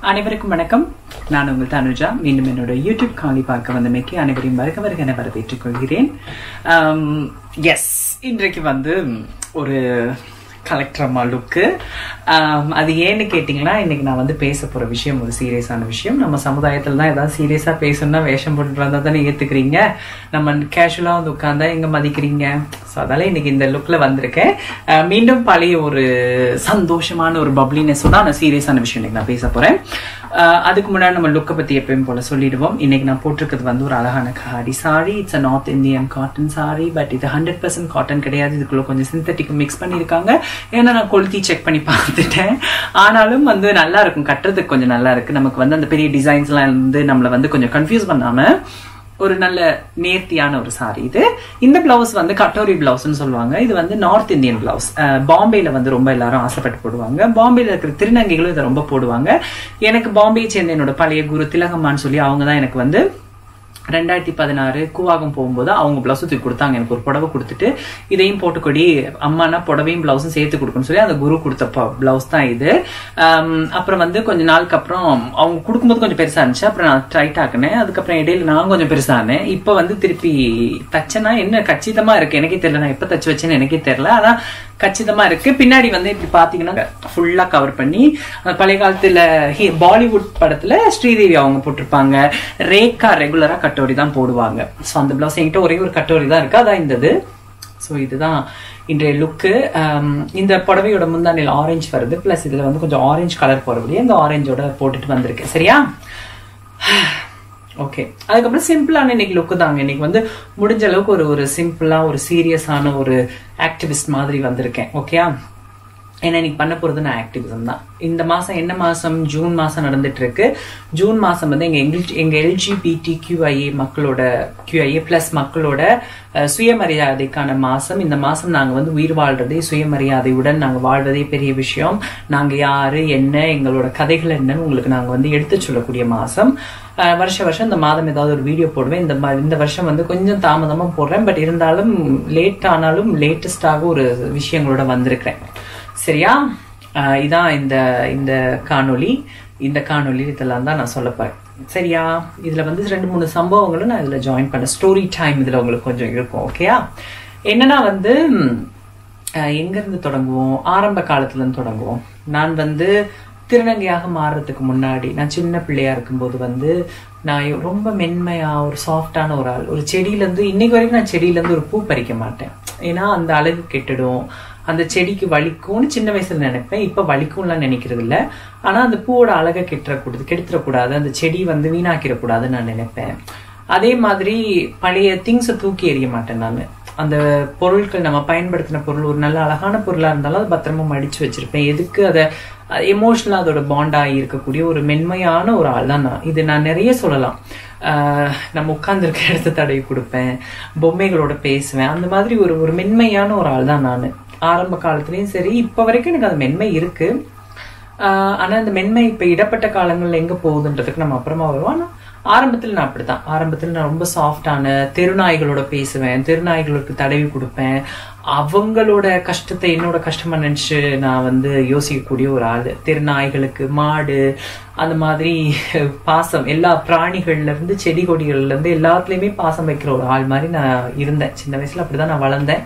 அனைவருக்கும் வணக்கம் நான் உங்கள் தனுஜா மீண்டும் என்னோட யூடியூப் காணொலி பார்க்க வந்தமைக்கு அனைவரையும் வருக வருக என வரவேற்றுக் கொள்கிறேன் எஸ் இன்றைக்கு வந்து ஒரு கலெக்டர் அம்மா லுக்கு அது ஏன்னு கேட்டிங்கன்னா இன்னைக்கு நான் வந்து பேச போகிற விஷயம் ஒரு சீரியஸான விஷயம் நம்ம சமுதாயத்தில் தான் ஏதாவது சீரியஸாக பேசணும்னா வேஷம் போட்டுட்டு வந்தால் தானே ஏற்றுக்கிறீங்க நம்ம கேஷுவலாக வந்து உட்காந்தா எங்கே மதிக்கிறீங்க ஸோ அதால இன்னைக்கு இந்த லுக்கில் வந்திருக்கேன் அஹ் மீண்டும் பழைய ஒரு சந்தோஷமான ஒரு பப்ளினஸோட நான் சீரியஸான விஷயம் இன்னைக்கு நான் பேச போகிறேன் அதுக்கு முன்னாடி நம்ம லுக்கை பற்றி எப்பயும் போல சொல்லிடுவோம் இன்னைக்கு நான் போட்டிருக்கிறது வந்து ஒரு அழகான khadi sorry it's a North Indian cotton sari but இது ஹண்ட்ரட் பர்சன்ட் காட்டன் கிடையாது இதுக்குள்ள கொஞ்சம் சிந்தட்டிக் மிக்ஸ் பண்ணியிருக்காங்க ஏன்னா நான் கொளுத்தி செக் பண்ணி பார்த்துட்டேன் ஆனாலும் வந்து நல்லா இருக்கும் கட்டுறதுக்கு கொஞ்சம் நல்லா இருக்கு நமக்கு வந்து அந்த பெரிய டிசைன்ஸ்லாம் வந்து நம்மளை வந்து கொஞ்சம் கன்ஃபியூஸ் பண்ணாம ஒரு நல்ல நேர்த்தியான ஒரு சாரி இது இந்த பிளவுஸ் வந்து கட்டோரி பிளவுஸ்னு சொல்லுவாங்க இது வந்து நார்த் இந்தியன் பிளவுஸ் பாம்பேல வந்து ரொம்ப எல்லாரும் ஆசைப்பட்டு போடுவாங்க பாம்பேல இருக்கிற திருநங்கைகளும் இதை ரொம்ப போடுவாங்க எனக்கு பாம்பே சேர்ந்த என்னோட பழைய குரு திலகம்மான்னு சொல்லி அவங்க தான் எனக்கு வந்து ரெண்டாயிரத்தி பதினாறு கூவாகம் போகும்போது அவங்க பிளவுஸ் தூக்கி கொடுத்தாங்க எனக்கு ஒரு புடவை கொடுத்துட்டு இதையும் போட்டுக்கொடி அம்மானா புடவையும் பிளவுஸும் சேர்த்து கொடுக்கணும்னு சொல்லி அந்த குரு கொடுத்த பிளவுஸ் தான் இது அப்புறம் வந்து கொஞ்ச நாளுக்கு அப்புறம் அவங்க கொடுக்கும்போது கொஞ்சம் பெருசா இருந்துச்சு அப்புறம் நான் டைட் ஆக்கினேன் அதுக்கப்புறம் இடையில நான் கொஞ்சம் பெருசானேன் இப்போ வந்து திருப்பி தச்சனா என்ன கச்சிதமா இருக்கு எனக்கே தெரியல நான் எப்ப தச்சு வச்சேன்னு எனக்கே தெரியல அதான் கச்சிதமா இருக்கு பின்னாடி வந்து இப்படி பாத்தீங்கன்னா ஃபுல்லா கவர் பண்ணி பழைய காலத்துல பாலிவுட் படத்துல ஸ்ரீதேவி அவங்க போட்டிருப்பாங்க ரேகா ரெகுலரா கட்டோரி தான் போடுவாங்க ஸோ அந்த பிளவுஸ் என்கிட்ட ஒரே ஒரு கட்டோரி தான் இருக்கு அதான் இந்த ஸோ இதுதான் இன்றைய லுக்கு இந்த புடவையோட முந்தானில் ஆரஞ்சு வருது பிளஸ் இதுல வந்து கொஞ்சம் ஆரஞ்சு கலர் போறபடியே இந்த ஆரஞ்சோட போட்டுட்டு வந்திருக்கேன் சரியா ஓகே அதுக்கப்புறம் சிம்பிளான இன்னைக்கு லுக்கு தாங்க இன்னைக்கு வந்து முடிஞ்ச அளவுக்கு ஒரு ஒரு சிம்பிளா ஒரு சீரியஸான ஒரு ஆக்டிவிஸ்ட் மாதிரி வந்திருக்கேன் ஓகேயா ஏன்னா இன்னைக்கு பண்ண போறது நான் ஆக்டிவிசம் தான் இந்த மாசம் என்ன மாசம் ஜூன் மாசம் நடந்துட்டு இருக்கு ஜூன் மாசம் வந்து எங்க எங்க எங்க எல்ஜிபிடி கியூஐஏ மக்களோட கியூஐஏ பிளஸ் மக்களோட சுயமரியாதைக்கான மாசம் இந்த மாசம் நாங்க வந்து உயிர் வாழ்றதே சுயமரியாதையுடன் நாங்க வாழ்வதே பெரிய விஷயம் நாங்க யாரு என்ன எங்களோட கதைகள் என்னன்னு உங்களுக்கு நாங்க வந்து எடுத்து சொல்லக்கூடிய மாசம் வருஷ வருஷம் இந்த மாதம் ஏதாவது ஒரு வீடியோ போடுவேன் இந்த இந்த வருஷம் வந்து கொஞ்சம் தாமதமா போடுறேன் பட் இருந்தாலும் லேட் ஆனாலும் லேட்டஸ்டாக ஒரு விஷயங்களோட வந்திருக்கிறேன் சரியா இதான் இந்த இந்த காணொளி இந்த காணொளி இதெல்லாம் தான் நான் சொல்ல போறேன் சரியா இதுல வந்து ரெண்டு மூணு சம்பவங்களும் நான் இதுல ஜாயின் பண்ண ஸ்டோரி டைம் இதுல உங்களுக்கு கொஞ்சம் இருக்கும் ஓகேயா என்னன்னா வந்து எங்க இருந்து தொடங்குவோம் ஆரம்ப காலத்துல இருந்து தொடங்குவோம் நான் வந்து திருநங்கையாக மாறுறதுக்கு முன்னாடி நான் சின்ன பிள்ளையா இருக்கும்போது வந்து நான் ரொம்ப மென்மையா ஒரு சாஃப்டான ஒரு ஆள் ஒரு செடியில இருந்து இன்னைக்கு வரைக்கும் நான் செடியில இருந்து ஒரு பூ பறிக்க மாட்டேன் ஏன்னா அந்த அழகு கெட்டுடும் அந்த செடிக்கு வலிக்கும்னு சின்ன வயசுல நினைப்பேன் இப்ப வலிக்கும்லாம் நினைக்கிறது இல்ல ஆனா அந்த பூவோட அழகை கெட்டுறக்கூடாது கெடுத்துடக்கூடாது அந்த செடி வந்து வீணாக்கிடக்கூடாதுன்னு நான் நினைப்பேன் அதே மாதிரி பழைய திங்ஸை தூக்கி எறிய மாட்டேன் நான் அந்த பொருட்கள் நம்ம பயன்படுத்தின பொருள் ஒரு நல்ல அழகான பொருளா இருந்தாலும் அதை பத்திரமா மடிச்சு வச்சிருப்பேன் எதுக்கு அதை எமோஷனலா அதோட பாண்டாகி இருக்கக்கூடிய ஒரு மென்மையான ஒரு ஆள் தான் நான் இது நான் நிறைய சொல்லலாம் நம்ம உட்கார்ந்துருக்க இடத்த தடவி கொடுப்பேன் பொம்மைகளோட பேசுவேன் அந்த மாதிரி ஒரு ஒரு மென்மையான ஒரு ஆள் தான் நான் ஆரம்ப காலத்துலயும் சரி இப்ப வரைக்கும் எனக்கு அந்த மென்மை இருக்கு ஆனா அந்த மென்மை இப்ப இடப்பட்ட காலங்கள்ல எங்க போகுதுன்றதுக்கு நம்ம அப்புறமா வருவோம் ஆனா ஆரம்பத்தில் நான் அப்படித்தான் ஆரம்பத்தில் நான் ரொம்ப சாஃப்டான தெருநாய்களோட பேசுவேன் தெருநாய்களுக்கு தடவி கொடுப்பேன் அவங்களோட கஷ்டத்தை என்னோட கஷ்டமா நினைச்சு நான் வந்து யோசிக்கக்கூடிய ஒரு ஆள் தெருநாய்களுக்கு மாடு அந்த மாதிரி பாசம் எல்லா பிராணிகள்ல இருந்து செடி கொடிகள்ல இருந்து எல்லாத்துலயுமே பாசம் வைக்கிற ஒரு ஆள் மாதிரி நான் இருந்தேன் சின்ன வயசுல அப்படிதான் நான் வளர்ந்தேன்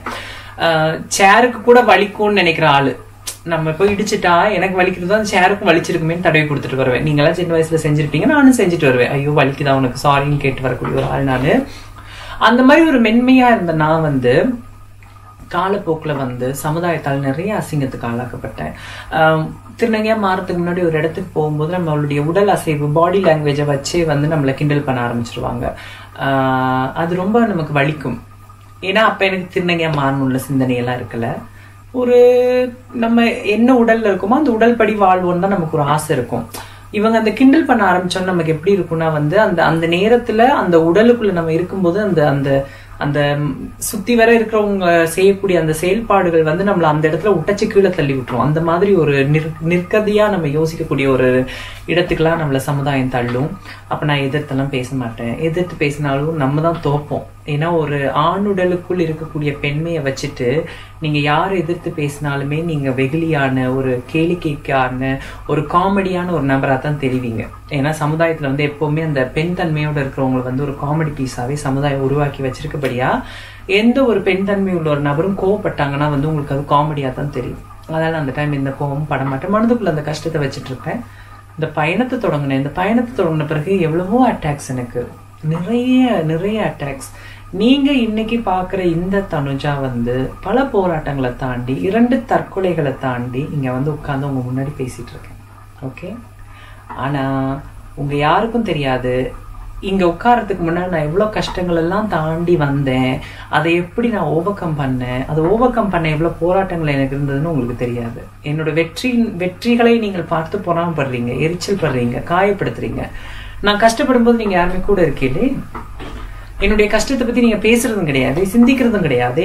சேருக்கு கூட வலிக்கும்னு நினைக்கிற ஆளு நம்ம போய் இடிச்சுட்டா எனக்கு வலிக்கிறது அந்த சேருக்கும் வலிச்சிருக்குமே தடவி கொடுத்துட்டு வருவேன் நீங்களாம் சின்ன வயசுல செஞ்சிருப்பீங்க நானும் செஞ்சுட்டு வருவேன் ஐயோ வலிக்குதா உனக்கு சாரின்னு கேட்டு வரக்கூடிய ஒரு ஆள் நானு அந்த மாதிரி ஒரு மென்மையா இருந்த நான் வந்து காலப்போக்கில் வந்து சமுதாயத்தால் நிறைய அசிங்கத்துக்கு ஆளாக்கப்பட்டேன் திருநங்கையா மாறதுக்கு முன்னாடி ஒரு இடத்துக்கு போகும்போது நம்மளுடைய உடல் அசைவு பாடி லாங்குவேஜை வச்சே வந்து நம்மளை கிண்டல் பண்ண ஆரம்பிச்சிருவாங்க அது ரொம்ப நமக்கு வலிக்கும் ஏன்னா அப்ப எனக்கு திருநங்கையா மாறணும்ல சிந்தனையெல்லாம் இருக்குல்ல ஒரு நம்ம என்ன உடல்ல இருக்கோமோ அந்த உடல் படி வாழ்வோம் தான் நமக்கு ஒரு ஆசை இருக்கும் இவங்க அந்த கிண்டல் பண்ண ஆரம்பிச்சோம்னா நமக்கு எப்படி இருக்கும்னா வந்து அந்த அந்த நேரத்துல அந்த உடலுக்குள்ள நம்ம இருக்கும்போது அந்த அந்த அந்த சுத்தி வர இருக்கிறவங்க செய்யக்கூடிய அந்த செயல்பாடுகள் வந்து நம்மள அந்த இடத்துல உட்டச்சு கீழே தள்ளி விட்டுரும் அந்த மாதிரி ஒரு நிற் நிற்கதியா நம்ம யோசிக்கக்கூடிய ஒரு இடத்துக்கெல்லாம் நம்மள சமுதாயம் தள்ளும் அப்ப நான் எதிர்த்தெல்லாம் பேச மாட்டேன் எதிர்த்து பேசினாலும் நம்ம தான் தோப்போம் ஏன்னா ஒரு ஆணுடலுக்குள் இருக்கக்கூடிய பெண்மையை வச்சுட்டு நீங்க யார் எதிர்த்து பேசினாலுமே நீங்க வெகுளியான ஒரு கேளிக்கைக்கான ஒரு காமெடியான ஒரு நபரா தான் தெரிவிங்க ஏன்னா சமுதாயத்துல வந்து எப்பவுமே அந்த பெண் தன்மையோட இருக்கிறவங்களை வந்து ஒரு காமெடி பீஸாவே சமுதாயம் உருவாக்கி வச்சிருக்கபடியா எந்த ஒரு பெண் தன்மை உள்ள ஒரு நபரும் கோவப்பட்டாங்கன்னா வந்து உங்களுக்கு அது காமெடியா தான் தெரியும் அதனால அந்த டைம் இந்த கோவம் பட மாட்டேன் மனதுக்குள்ள அந்த கஷ்டத்தை வச்சுட்டு இருப்பேன் இந்த பயணத்தை தொடங்கினேன் இந்த பயணத்தை தொடங்கின பிறகு எவ்வளவோ அட்டாக்ஸ் எனக்கு நிறைய நிறைய அட்டாக்ஸ் நீங்க இன்னைக்கு பாக்குற இந்த தனுஜா வந்து பல போராட்டங்களை தாண்டி இரண்டு தற்கொலைகளை தாண்டி இங்க வந்து உட்கார்ந்து உங்க முன்னாடி பேசிட்டு இருக்கேன் ஓகே ஆனா உங்க யாருக்கும் தெரியாது இங்க உட்காரத்துக்கு முன்னாடி நான் எவ்வளவு கஷ்டங்கள் எல்லாம் தாண்டி வந்தேன் அதை எப்படி நான் ஓவர் கம் பண்ணேன் அதை ஓவர் கம் பண்ண எவ்வளவு போராட்டங்கள் எனக்கு இருந்ததுன்னு உங்களுக்கு தெரியாது என்னோட வெற்றி வெற்றிகளை நீங்கள் பார்த்து பொறாமப்படுறீங்க எரிச்சல் படுறீங்க காயப்படுத்துறீங்க நான் கஷ்டப்படும் போது நீங்க யாருமே கூட இருக்கீங்களே என்னுடைய கஷ்டத்தை பத்தி நீங்க பேசுறதும் கிடையாது சிந்திக்கிறதும் கிடையாதே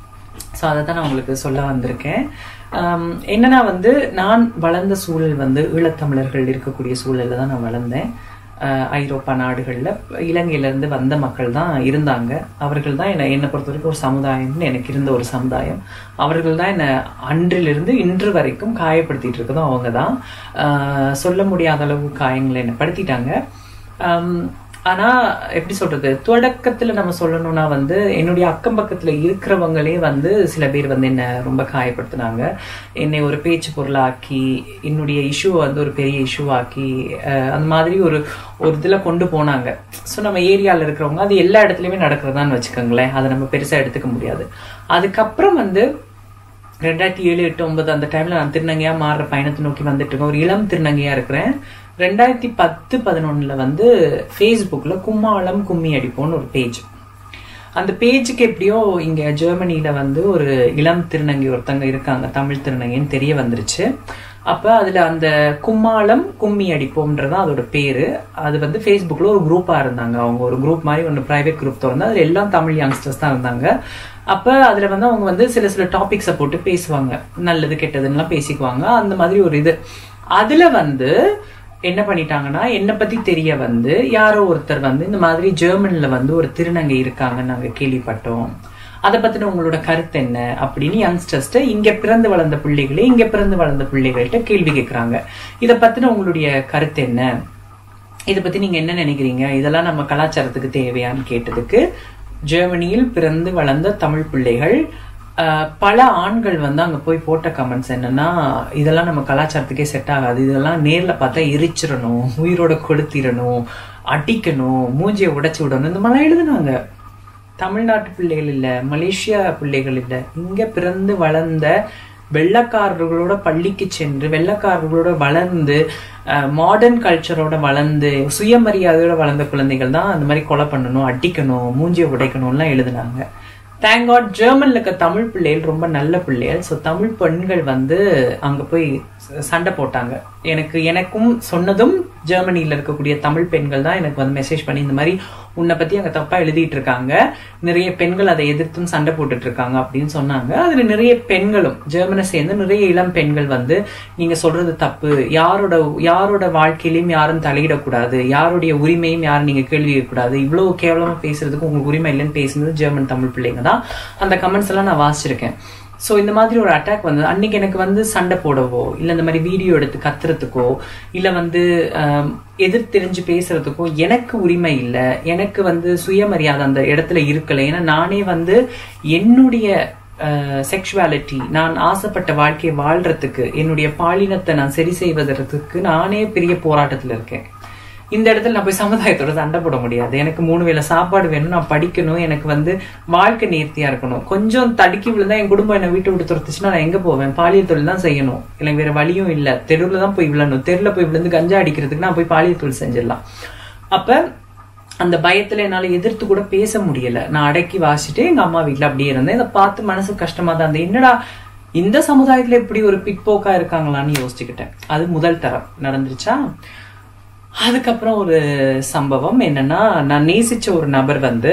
ஸோ அதை தான் நான் உங்களுக்கு சொல்ல வந்திருக்கேன் ஆம், என்னன்னா வந்து நான் வளர்ந்த சூழல் வந்து ஈழத்தமிழர்கள் இருக்கக்கூடிய சூழல்ல தான் நான் வளர்ந்தேன் அஹ், ஐரோப்பா நாடுகளில் இலங்கையிலேருந்து வந்த மக்கள் தான் இருந்தாங்க அவர்கள் தான் என்னை என்னை பொறுத்த வரைக்கும் ஒரு சமுதாயம்னு எனக்கு இருந்த ஒரு சமுதாயம் அவர்கள் தான் என்னை அன்றிலிருந்து இன்று வரைக்கும் காயப்படுத்திட்டு இருக்கதும் அவங்க தான் அஹ், சொல்ல முடியாத அளவு காயங்களை என்னை படுத்திட்டாங்க ஆம், ஆனா எப்படி சொல்றது தொடக்கத்துல நம்ம சொல்லணும்னா வந்து என்னுடைய அக்கம் பக்கத்துல இருக்கிறவங்களே வந்து சில பேர் வந்து என்ன ரொம்ப காயப்படுத்தினாங்க என்னை ஒரு பேச்சு பொருளாக்கி என்னுடைய இஷ்யூ வந்து ஒரு பெரிய இஷ்யூ ஆக்கி அஹ், அந்த மாதிரி ஒரு ஒரு இதுல கொண்டு போனாங்க ஸோ நம்ம ஏரியால இருக்கிறவங்க அது எல்லா இடத்துலயுமே நடக்கிறதான்னு வச்சுக்கோங்களேன் அதை நம்ம பெருசா எடுத்துக்க முடியாது அதுக்கப்புறம் வந்து ரெண்டாயிரத்தி ஏழு எட்டு ஒன்பது அந்த டைம்ல நான் திருநங்கையா மாறுற பயணத்தை நோக்கி வந்துட்டு இருக்கேன் ஒரு இளம் திருநங்கையா இருக்கிறேன் ரெண்டாயிரத்தி பத்து பதினொன்னுல வந்து ஃபேஸ்புக்ல கும்மாளம் கும்மி அடிப்போம்னு ஒரு பேஜ் அந்த பேஜுக்கு எப்படியோ இங்க ஜெர்மனியில வந்து ஒரு இளம் திருநங்கை ஒருத்தங்க இருக்காங்க தமிழ் திருநங்கைன்னு தெரிய வந்துருச்சு அப்ப அதுல அந்த கும்மாளம் கும்மி அடிப்போம்ன்றது அதோட பேரு அது வந்து ஃபேஸ்புக்ல ஒரு குரூப்பா இருந்தாங்க அவங்க ஒரு குரூப் மாதிரி ஒன்று பிரைவேட் குரூப் திறந்து அதுல எல்லாம் தமிழ் யங்ஸ்டர்ஸ் தான் இருந்தாங்க அப்ப அதுல வந்து அவங்க வந்து சில சில டாபிக்ஸை போட்டு பேசுவாங்க நல்லது கெட்டதுன்னெலாம் பேசிக்குவாங்க அந்த மாதிரி ஒரு இது அதுல வந்து என்ன பண்ணிட்டாங்கன்னா என்னை பத்தி தெரிய வந்து யாரோ ஒருத்தர் வந்து இந்த மாதிரி ஜெர்மன்ல வந்து ஒரு திருநங்கை இருக்காங்கன்னு நாங்க கேள்விப்பட்டோம் அதை பத்தின உங்களோட கருத்து என்ன அப்படின்னு யங்ஸ்டர்ஸ்ட இங்க பிறந்து வளர்ந்த பிள்ளைகளே இங்க பிறந்து வளர்ந்த பிள்ளைகள்கிட்ட கேள்வி கேட்கறாங்க இதை பத்தின உங்களுடைய கருத்து என்ன இதை பத்தி நீங்க என்ன நினைக்கிறீங்க இதெல்லாம் நம்ம கலாச்சாரத்துக்கு தேவையான்னு கேட்டதுக்கு ஜெர்மனியில் பிறந்து வளர்ந்த தமிழ் பிள்ளைகள் ஆஹ், பல ஆண்கள் வந்து அங்க போய் போட்ட கமெண்ட்ஸ் என்னன்னா இதெல்லாம் நம்ம கலாச்சாரத்துக்கே செட் ஆகாது இதெல்லாம் நேர்ல பார்த்தா எரிச்சிடணும் உயிரோட கொளுத்திடணும் அடிக்கணும் மூஞ்சியை உடைச்சு விடணும் இந்த மாதிரிலாம் எழுதுனாங்க தமிழ்நாட்டு பிள்ளைகள் இல்ல மலேசியா பிள்ளைகள் இல்ல இங்க பிறந்து வளர்ந்த வெள்ளக்காரர்களோட பள்ளிக்கு சென்று வெள்ளக்காரர்களோட வளர்ந்து மாடர்ன் கல்ச்சரோட வளர்ந்து சுயமரியாதையோட வளர்ந்த குழந்தைகள் தான் அந்த மாதிரி கொலை பண்ணணும் அடிக்கணும் மூஞ்சியை உடைக்கணும்லாம் எழுதுனாங்க தேங்க் காட் ஜெர்மன்ல இருக்க தமிழ் பிள்ளைகள் ரொம்ப நல்ல பிள்ளைகள் ஸோ தமிழ் பெண்கள் வந்து அங்க போய் ச- சண்டை போட்டாங்க எனக்கு எனக்கும் சொன்னதும் ஜெர்மனியில இருக்கக்கூடிய தமிழ் பெண்கள் தான் எனக்கு வந்து மெசேஜ் பண்ணி இந்த மாதிரி உன்னை பத்தி அங்க தப்பா எழுதிட்டு இருக்காங்க நிறைய பெண்கள் அதை எதிர்த்தும் சண்டை போட்டுட்டு இருக்காங்க அப்படின்னு சொன்னாங்க அதுல நிறைய பெண்களும் ஜெர்மனை சேர்ந்து நிறைய இளம் பெண்கள் வந்து நீங்க சொல்றது தப்பு யாரோட யாரோட வாழ்க்கையிலயும் யாரும் தலையிடக்கூடாது யாருடைய உரிமையும் யாரும் நீங்க கேள்வி கேட்கக்கூடாது இவ்வளவு கேவலமா பேசுறதுக்கு உங்களுக்கு உரிமை இல்லைன்னு பேசுனது ஜெர்மன் தமிழ் பிள்ளைங்க தான் அந்த கமெண்ட்ஸ் எல்லாம் நான் வாசிச்சிருக்கேன் ஸோ இந்த மாதிரி ஒரு அட்டாக் வந்து அன்னைக்கு எனக்கு வந்து சண்டை போடவோ இல்லை இந்த மாதிரி வீடியோ எடுத்து கத்துறதுக்கோ இல்லை வந்து ஆம், எதிர் தெரிஞ்சு பேசுறதுக்கோ எனக்கு உரிமை இல்லை எனக்கு வந்து சுயமரியாதை அந்த இடத்துல இருக்கல ஏன்னா நானே வந்து என்னுடைய செக்ஷுவாலிட்டி நான் ஆசைப்பட்ட வாழ்க்கையை வாழ்றதுக்கு என்னுடைய பாலினத்தை நான் சரி செய்வதற்கு நானே பெரிய போராட்டத்துல இருக்கேன் இந்த இடத்துல நான் போய் சமுதாயத்தோட சண்டை போட முடியாது எனக்கு மூணு வேளை சாப்பாடு வேணும் நான் படிக்கணும் எனக்கு வந்து வாழ்க்கை நேர்த்தியா இருக்கணும் கொஞ்சம் தடுக்கி விழுந்தா என் குடும்பம் என்னை வீட்டை விட்டு துரத்துச்சுன்னா நான் எங்க போவேன் பாலியல் தொழில் தான் செய்யணும் எனக்கு வேற வழியும் இல்ல தெருவுல தான் போய் விழணும் தெருல போய் விழுந்து கஞ்சா அடிக்கிறதுக்கு நான் போய் பாலியல் தொழில் செஞ்சிடலாம் அப்ப அந்த பயத்துல என்னால எதிர்த்து கூட பேச முடியல நான் அடக்கி வாசிட்டு எங்க அம்மா வீட்ல அப்படியே இருந்தேன் இதை பார்த்து மனசு கஷ்டமா தான் இருந்தது என்னடா இந்த சமுதாயத்துல இப்படி ஒரு பிற்போக்கா இருக்காங்களான்னு யோசிச்சுக்கிட்டேன் அது முதல் தரம் நடந்துருச்சா அதுக்கப்புறம் ஒரு சம்பவம் என்னன்னா நான் நேசிச்ச ஒரு நபர் வந்து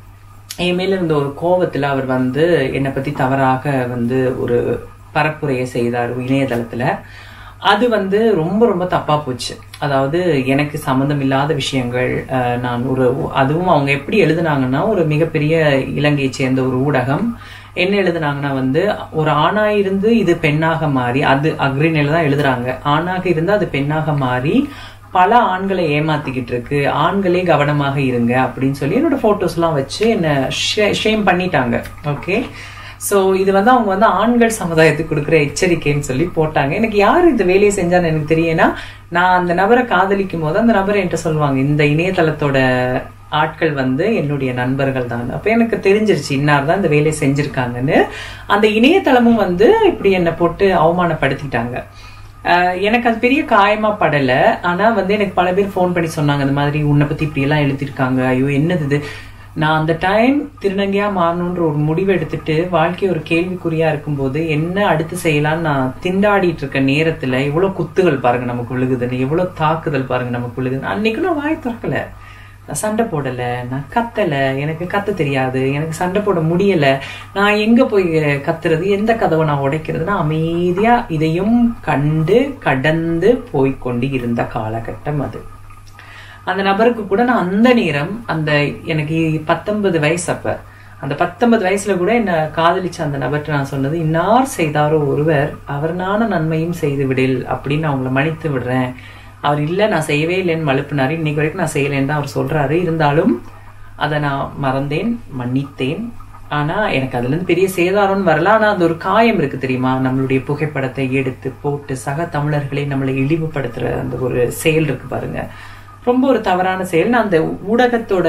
என் மேல இருந்த ஒரு கோவத்துல அவர் வந்து என்னை பத்தி தவறாக வந்து ஒரு பரப்புரையை செய்தார் இணையதளத்துல அது வந்து ரொம்ப ரொம்ப தப்பா போச்சு அதாவது எனக்கு சம்மந்தம் இல்லாத விஷயங்கள் அஹ், நான் ஒரு அதுவும் அவங்க எப்படி எழுதுனாங்கன்னா ஒரு மிகப்பெரிய இலங்கையை சேர்ந்த ஒரு ஊடகம் என்ன எழுதுனாங்கன்னா வந்து ஒரு ஆணா இருந்து இது பெண்ணாக மாறி அது அக்ரினில தான் எழுதுறாங்க ஆணாக இருந்து அது பெண்ணாக மாறி பல ஆண்களை ஏமாத்திக்கிட்டு இருக்கு ஆண்களே கவனமாக இருங்க அப்படின்னு சொல்லி என்னோட போட்டோஸ் எல்லாம் வச்சு என்ன ஷேம் பண்ணிட்டாங்க ஓகே சோ இது வந்து அவங்க வந்து ஆண்கள் சமுதாயத்துக்கு கொடுக்குற எச்சரிக்கைன்னு சொல்லி போட்டாங்க எனக்கு யார் இந்த வேலையை செஞ்சான்னு எனக்கு தெரியும்னா நான் அந்த நபரை காதலிக்கும் போது அந்த நபர் என்கிட்ட சொல்லுவாங்க இந்த இணையதளத்தோட ஆட்கள் வந்து என்னுடைய நண்பர்கள் தான் அப்ப எனக்கு தெரிஞ்சிருச்சு இன்னார் தான் இந்த வேலையை செஞ்சிருக்காங்கன்னு அந்த இணையதளமும் வந்து இப்படி என்னை போட்டு அவமானப்படுத்திட்டாங்க ஆஹ் எனக்கு அது பெரிய காயமா படல ஆனா வந்து எனக்கு பல பேர் ஃபோன் பண்ணி சொன்னாங்க இந்த மாதிரி உன்னை பத்தி இப்படி எல்லாம் எழுதிருக்காங்க ஐயோ என்னது இது நான் அந்த டைம் திருநங்கையா மாறணுன்ற ஒரு முடிவு எடுத்துட்டு வாழ்க்கை ஒரு கேள்விக்குறியா இருக்கும்போது என்ன அடுத்து செய்யலாம்னு நான் திண்டாடிட்டு இருக்க நேரத்துல எவ்வளவு குத்துகள் பாருங்க நமக்கு விழுகுதுன்னு எவ்வளவு தாக்குதல் பாருங்க நமக்கு விழுகுதுன்னு அன்னைக்கு நான் வாய் திறக்கல நான் சண்டை போடல நான் கத்தல எனக்கு கத்த தெரியாது எனக்கு சண்டை போட முடியல நான் எங்க போய் கத்துறது எந்த கதவை நான் உடைக்கிறதுனா அமைதியா இதையும் கண்டு கடந்து போய்க்கொண்டு இருந்த காலகட்டம் அது அந்த நபருக்கு கூட நான் அந்த நேரம் அந்த எனக்கு பத்தொன்பது வயசு அப்ப அந்த பத்தொன்பது வயசுல கூட என்ன காதலிச்ச அந்த நபர்கிட்ட நான் சொன்னது இன்னார் செய்தாரோ ஒருவர் அவர் நான நன்மையும் செய்து விடில் அப்படின்னு நான் அவங்கள மன்னித்து விடுறேன் அவர் இல்ல நான் செய்யவே இல்லைன்னு மழுப்பினாரு இன்னைக்கு வரைக்கும் நான் செய்யலைன்னு தான் அவர் சொல்றாரு இருந்தாலும் அதை நான் மறந்தேன் மன்னித்தேன் ஆனா எனக்கு அதுல இருந்து பெரிய சேதாரம்னு வரல ஆனா அது ஒரு காயம் இருக்கு தெரியுமா நம்மளுடைய புகைப்படத்தை எடுத்து போட்டு சக தமிழர்களை நம்மளை இழிவுபடுத்துற அந்த ஒரு செயல் இருக்கு பாருங்க ரொம்ப ஒரு தவறான செயல் நான் அந்த ஊடகத்தோட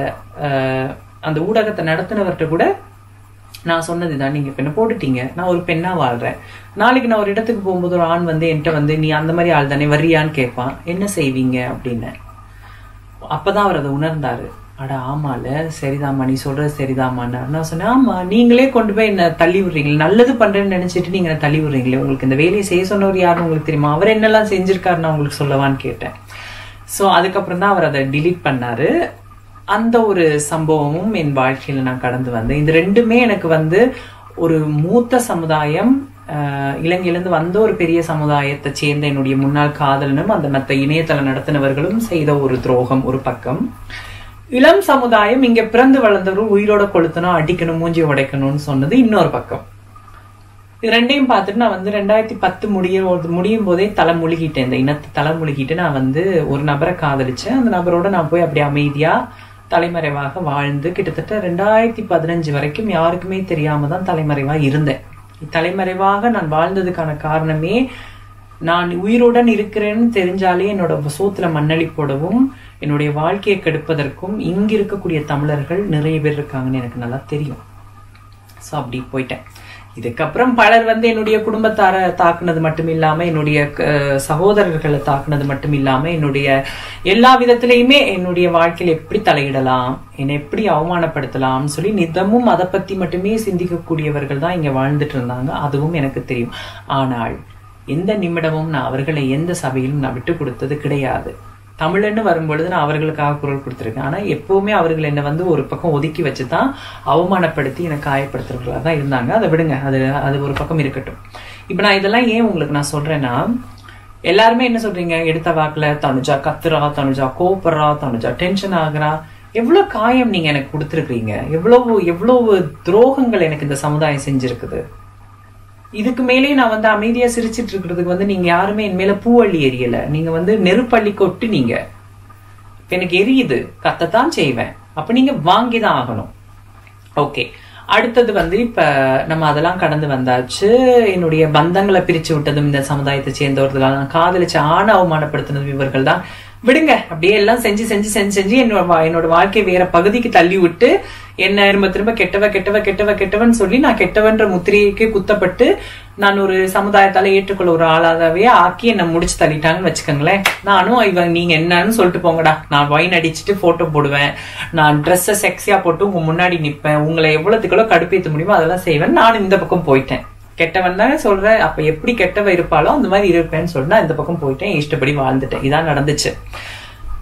அஹ், அந்த ஊடகத்தை நடத்தினவர்கிட்ட கூட நான் சொன்னது இதான் நீங்க இப்ப என்ன போட்டுட்டீங்க நான் ஒரு பெண்ணா வாழ்றேன் நாளைக்கு நான் ஒரு இடத்துக்கு போகும்போது ஒரு ஆண் வந்து என்கிட்ட வந்து நீ அந்த மாதிரி ஆள் தானே வர்றியான்னு கேட்பான் என்ன செய்வீங்க அப்படின்னு அப்பதான் அவர் அதை உணர்ந்தாரு அட ஆமால சரிதாம்மா நீ சொல்றது சரிதாம்மான்னு நான் சொன்னேன் ஆமா நீங்களே கொண்டு போய் என்ன தள்ளி விடுறீங்களே நல்லது பண்றேன்னு நினைச்சிட்டு நீங்க என்னை தள்ளி விடுறீங்களே உங்களுக்கு இந்த வேலையை செய்ய சொன்னவர் யாருன்னு உங்களுக்கு தெரியுமா அவர் என்னெல்லாம் செஞ்சிருக்காருன்னு நான் உங்களுக்கு சொல்லவான்னு கேட்டேன் சோ அதுக்கப்புறம் தான் அவர் அதை delete பண்ணாரு அந்த ஒரு சம்பவமும் என் வாழ்க்கையில நான் கடந்து வந்தேன் இந்த ரெண்டுமே எனக்கு வந்து ஒரு மூத்த சமுதாயம் ஆஹ், இலங்கையிலிருந்து வந்த ஒரு பெரிய சமுதாயத்தை சேர்ந்த என்னுடைய முன்னாள் காதலனும் அந்த மற்ற இணையதள நடத்தினவர்களும் செய்த ஒரு துரோகம் ஒரு பக்கம் இளம் சமுதாயம் இங்க பிறந்து வளர்ந்தவரும் உயிரோட கொளுத்தணும் அடிக்கணும் மூஞ்சி உடைக்கணும்னு சொன்னது இன்னொரு பக்கம் இது ரெண்டையும் பார்த்துட்டு நான் வந்து ரெண்டாயிரத்தி பத்து முடிய முடியும் போதே தலை முழுகிட்டேன் இந்த இனத்தை தலை முழுகிட்டு நான் வந்து ஒரு நபரை காதலிச்சேன் அந்த நபரோட நான் போய் அப்படி அமைதியா தலைமறைவாக வாழ்ந்து கிட்டத்தட்ட ரெண்டாயிரத்தி பதினஞ்சு வரைக்கும் யாருக்குமே தெரியாம தான் தலைமறைவா இருந்தேன் தலைமறைவாக நான் வாழ்ந்ததுக்கான காரணமே நான் உயிருடன் இருக்கிறேன்னு தெரிஞ்சாலே என்னோட சோத்துல மண்ணளி போடவும் என்னுடைய வாழ்க்கையை கெடுப்பதற்கும் இங்க இருக்கக்கூடிய தமிழர்கள் நிறைய பேர் இருக்காங்கன்னு எனக்கு நல்லா தெரியும் ஸோ அப்படி போயிட்டேன் இதுக்கப்புறம் பலர் வந்து என்னுடைய குடும்பத்தார தாக்குனது மட்டும் இல்லாம என்னுடைய அஹ், சகோதரர்களை தாக்குனது மட்டும் இல்லாம என்னுடைய எல்லா விதத்திலையுமே என்னுடைய வாழ்க்கையில எப்படி தலையிடலாம் என்னை எப்படி அவமானப்படுத்தலாம்னு சொல்லி நிதமும் அதை பத்தி மட்டுமே சிந்திக்கக்கூடியவர்கள் தான் இங்க வாழ்ந்துட்டு இருந்தாங்க அதுவும் எனக்கு தெரியும் ஆனால் எந்த நிமிடமும் நான் அவர்களை எந்த சபையிலும் நான் விட்டு கொடுத்தது கிடையாது தமிழன்னு வரும்பொழுது நான் அவர்களுக்காக குரல் கொடுத்துருக்கேன் ஆனா எப்பவுமே அவர்கள் என்னை வந்து ஒரு பக்கம் ஒதுக்கி வச்சுதான் அவமானப்படுத்தி என்னை காயப்படுத்துறவர்களா தான் இருந்தாங்க அதை விடுங்க அது அது ஒரு பக்கம் இருக்கட்டும் இப்ப நான் இதெல்லாம் ஏன் உங்களுக்கு நான் சொல்றேன்னா எல்லாருமே என்ன சொல்றீங்க எடுத்த வாக்குல தனுஜா கத்துறா தனுஜா கோபுறா தனுஜா டென்ஷன் ஆகுறா எவ்வளவு காயம் நீங்க எனக்கு கொடுத்துருக்கீங்க எவ்வளவு எவ்வளவு துரோகங்கள் எனக்கு இந்த சமுதாயம் செஞ்சிருக்குது இதுக்கு மேலே நான் வந்து அமைதியா சிரிச்சிட்டு இருக்கிறதுக்கு வந்து நீங்க யாருமே என் மேல பூவள்ளி எரியல நீங்க வந்து நெருப்பள்ளி கொட்டு நீங்க இப்ப எனக்கு எரியுது கத்தத்தான் செய்வேன் அப்ப நீங்க வாங்கிதான் ஆகணும் ஓகே அடுத்தது வந்து இப்ப நம்ம அதெல்லாம் கடந்து வந்தாச்சு என்னுடைய பந்தங்களை பிரிச்சு விட்டதும் இந்த சமுதாயத்தை சேர்ந்தவர்கள் நான் காதலிச்ச ஆண அவமானப்படுத்தினதும் இவர்கள் தான் விடுங்க அப்படியே எல்லாம் செஞ்சு செஞ்சு செஞ்சு செஞ்சு என்னோட வா- என்னோட வாழ்க்கை வேற பகுதிக்கு தள்ளி விட்டு என்ன திரும்ப திரும்ப கெட்டவ கெட்டவ கெட்டவ கெட்டவன் சொல்லி நான் கெட்டவன்ற முத்திரைக்கு குத்தப்பட்டு நான் ஒரு சமுதாயத்தால ஏற்றுக்கொள்ள ஒரு ஆளாகவே ஆக்கி என்ன முடிச்சு தள்ளிட்டாங்கன்னு வச்சுக்கோங்களேன் நானும் இவன் நீங்க என்னன்னு சொல்லிட்டு போங்கடா நான் வைன் அடிச்சுட்டு போட்டோ போடுவேன் நான் ட்ரெஸ்ஸை செக்ஸியா போட்டு உங்க முன்னாடி நிப்பேன் உங்களை எவ்வளவுக்குள்ள கடுப்பேத்த முடியுமோ அதெல்லாம் செய்வேன் நானும் இந்த பக்கம் போயிட்டேன் கெட்டவன் தானே சொல்றேன் அப்ப எப்படி கெட்டவ இருப்பாளோ அந்த மாதிரி இருப்பேன்னு சொல்லி நான் இந்த பக்கம் போயிட்டேன் இஷ்டப்படி வாழ்ந்துட்டேன் இதான் நடந்துச்சு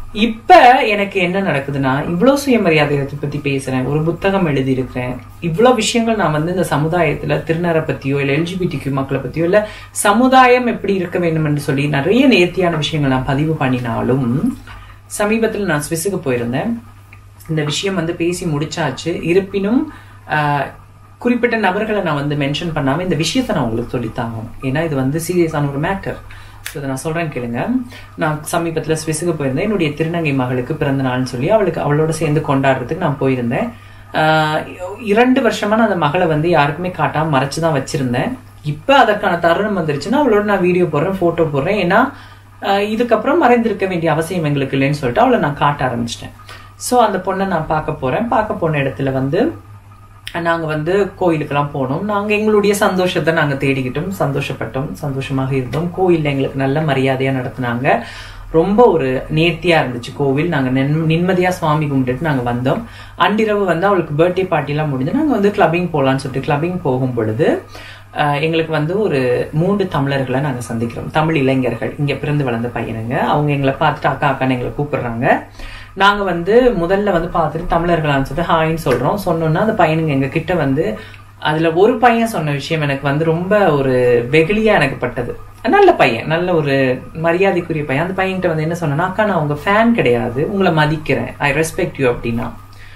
இப்ப எனக்கு என்ன நடக்குதுன்னா இவ்வளவு சுயமரியாதையை பத்தி பேசுறேன் ஒரு புத்தகம் எழுதி இருக்கிறேன் இவ்வளவு விஷயங்கள் நான் வந்து இந்த சமுதாயத்துல திருநரை பத்தியோ இல்ல எல்ஜிபிடிக்கு மக்களை பத்தியோ இல்ல சமுதாயம் எப்படி இருக்க வேண்டும் என்று சொல்லி நிறைய நேர்த்தியான விஷயங்கள் நான் பதிவு பண்ணினாலும் சமீபத்தில் நான் ஸ்விஸுக்கு போயிருந்தேன் இந்த விஷயம் வந்து பேசி முடிச்சாச்சு இருப்பினும் ஆஹ், குறிப்பிட்ட நபர்களை நான் வந்து மென்ஷன் பண்ணாம இந்த விஷயத்தை நான் உங்களுக்கு சொல்லித்தாகணும் ஏன்னா இது வந்து சீரியஸான ஒரு மேட்டர் ஸோ இதை நான் சொல்றேன் கேளுங்க நான் சமீபத்தில் ஸ்விஸுக்கு போயிருந்தேன் என்னுடைய திருநங்கை மகளுக்கு பிறந்த நாள்னு சொல்லி அவளுக்கு அவளோட சேர்ந்து கொண்டாடுறதுக்கு நான் போயிருந்தேன் ஆஹ், இரண்டு வருஷமா நான் அந்த மகளை வந்து யாருக்குமே காட்டாம மறைச்சு தான் வச்சிருந்தேன் இப்ப அதற்கான தருணம் வந்துருச்சுன்னா அவளோட நான் வீடியோ போடுறேன் போட்டோ போடுறேன் ஏன்னா ஆஹ், இதுக்கப்புறம் மறைந்திருக்க வேண்டிய அவசியம் எங்களுக்கு இல்லைன்னு சொல்லிட்டு அவளை நான் காட்ட ஆரம்பிச்சிட்டேன் ஸோ அந்த பொண்ணை நான் பார்க்க போறேன் பார்க்க போன இடத்துல வந்து நாங்க வந்து கோயிலுக்கெல்லாம் போனோம் நாங்க எங்களுடைய சந்தோஷத்தை நாங்க தேடிக்கிட்டோம் சந்தோஷப்பட்டோம் சந்தோஷமாக இருந்தோம் கோயில்ல எங்களுக்கு நல்ல மரியாதையா நடத்துனாங்க ரொம்ப ஒரு நேர்த்தியா இருந்துச்சு கோவில் நாங்க நின்- நிம்மதியா சுவாமி கும்பிட்டுட்டு நாங்க வந்தோம் அன்றிரவு வந்து அவளுக்கு பர்த்டே பார்ட்டி எல்லாம் முடிஞ்சு நாங்க வந்து கிளப்பிங் போலாம்னு சொல்லிட்டு கிளப்பிங் போகும் பொழுது ஆஹ், எங்களுக்கு வந்து ஒரு மூன்று தமிழர்களை நாங்க சந்திக்கிறோம் தமிழ் இளைஞர்கள் இங்க பிறந்து வளர்ந்த பையனுங்க அவங்க எங்களை பார்த்துட்டு அக்கா அக்கான்னு எங்களை கூப்பிடுறாங்க நாங்க வந்து முதல்ல வந்து பார்த்துட்டு தமிழர்களான்னு சொல்லிட்டு ஹாய்ன்னு சொல்றோம் சொன்னோம்னா அந்த பையனுங்க எங்க கிட்ட வந்து அதுல ஒரு பையன் சொன்ன விஷயம் எனக்கு வந்து ரொம்ப ஒரு வெகுளியா எனக்கு பட்டது நல்ல பையன் நல்ல ஒரு மரியாதைக்குரிய பையன் அந்த பையன்கிட்ட வந்து என்ன சொன்னா அக்கா நான் உங்க ஃபேன் கிடையாது உங்களை மதிக்கிறேன் ஐ ரெஸ்பெக்ட் யூ அப்படின்னா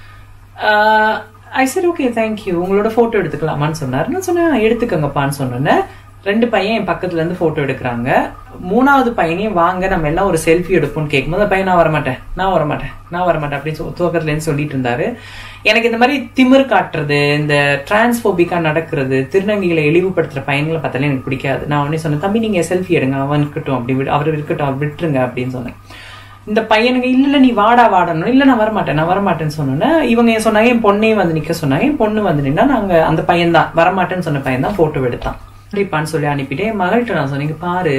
ஐ சரி ஓகே தேங்க்யூ உங்களோட போட்டோ எடுத்துக்கலாமான்னு சொன்னார் நான் சொன்னேன் "ஆ, எடுத்துக்கோங்கப்பான்னு சொன்னோன்னே ரெண்டு பையன் என் பக்கத்துல இருந்து போட்டோ எடுக்கிறாங்க மூணாவது பையனையும் வாங்க நம்ம எல்லாம் ஒரு செல்ஃபி எடுப்போம்னு கேட்கும்போது அந்த பையன் நான் வரமாட்டேன் நான் வரமாட்டேன் நான் வரமாட்டேன் அப்படின்னு சொல்லி துவக்கத்துல இருந்து சொல்லிட்டு இருந்தாரு எனக்கு இந்த மாதிரி திமிர் காட்டுறது இந்த டிரான்ஸ்போபிக்கா நடக்கிறது திருநங்கைகளை இழிவுபடுத்துற பையன்களை பார்த்தாலே எனக்கு பிடிக்காது நான் உடனே சொன்னேன் தம்பி நீங்க செல்ஃபி எடுங்க அவன் இருக்கட்டும் அப்படி விடு- அவர் இருக்கட்டும் அவர் விட்டுருங்க அப்படின்னு சொன்னேன் இந்த பையனுங்க இல்ல இல்ல நீ வாடா வாடணும் இல்ல நான் வரமாட்டேன் நான் வரமாட்டேன்னு சொன்னோன்னே இவங்க ஏன் சொன்னாங்க என் பொண்ணையும் வந்து நிக்க சொன்னாங்க என் பொண்ணு வந்து நின்னா நாங்க அந்த பையன் தான் வரமாட்டேன்னு சொன்ன பையன் தான் போட்டோ எடுத்தான் சரிப்பான்னு சொல்லி அனுப்பிட்டு என் மகள்கிட்ட நான் சொன்னீங்க பாரு